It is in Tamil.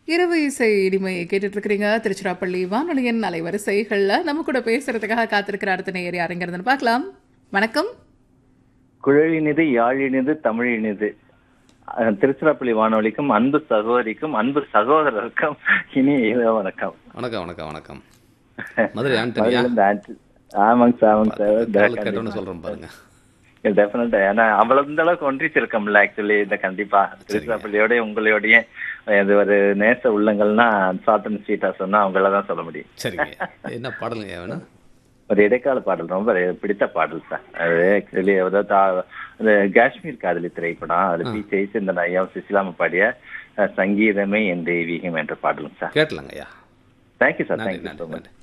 இரவு இசை இனிமையை கேட்டுட்டு இருக்கிறீங்க திருச்சிராப்பள்ளி வானொலியின் அலைவரிசைகள்ல நம்ம கூட பேசுறதுக்காக காத்திருக்கிற அடுத்த நேயர் யாருங்கிறதுன்னு பார்க்கலாம் வணக்கம் குழலினிது யாழினிது தமிழினிது அஹ், திருச்சிராப்பள்ளி வானொலிக்கும் அன்பு சகோதரிக்கும் அன்பு சகோதரருக்கும் இனிய இரவு வணக்கம் வணக்கம் வணக்கம் வணக்கம் மதுரை ஆண்டனியா முதல்ல இந்த ஆன்டி- ஆமாங்க சார் ஆமாங்க கால் சார் கேட்டோன்னு சொல்றேன் பாருங்க டெஃபினட்டா ஏன்னா அவ்வளவு இந்த அளவுக்கு ஒன்றிச்சிருக்கோம்ல ஆக்சுவலி இந்த கண்டிப்பா திருச்சிராப்பள்ளியோட உங்களோடைய இது ஒரு நேச உள்ளங்கள்னா சாத்தன் ஸ்வீட்டா சொன்னா அவங்கள தான் சொல்ல முடியும் சரிங்க என்ன பாடலுங்க வேணும் ஒரு இடைக்கால பாடல் ரொம்ப பிடித்த பாடல் சார் அது ஆக்சுவலி அதாவது அந்த காஷ்மீர் காதலி திரைப்படம் அதுல பி ஜெயச்சந்திரன் ஐயா சுசிலாம பாடிய அஹ், சங்கீதமே என் தெய்வீகம் என்ற பாடலும் சார் கேட்டலாங்க ஐயா தேங்க்யூ சார் நன்றி தேங்க்யூ ஸோ நன்றி மச் நன்றி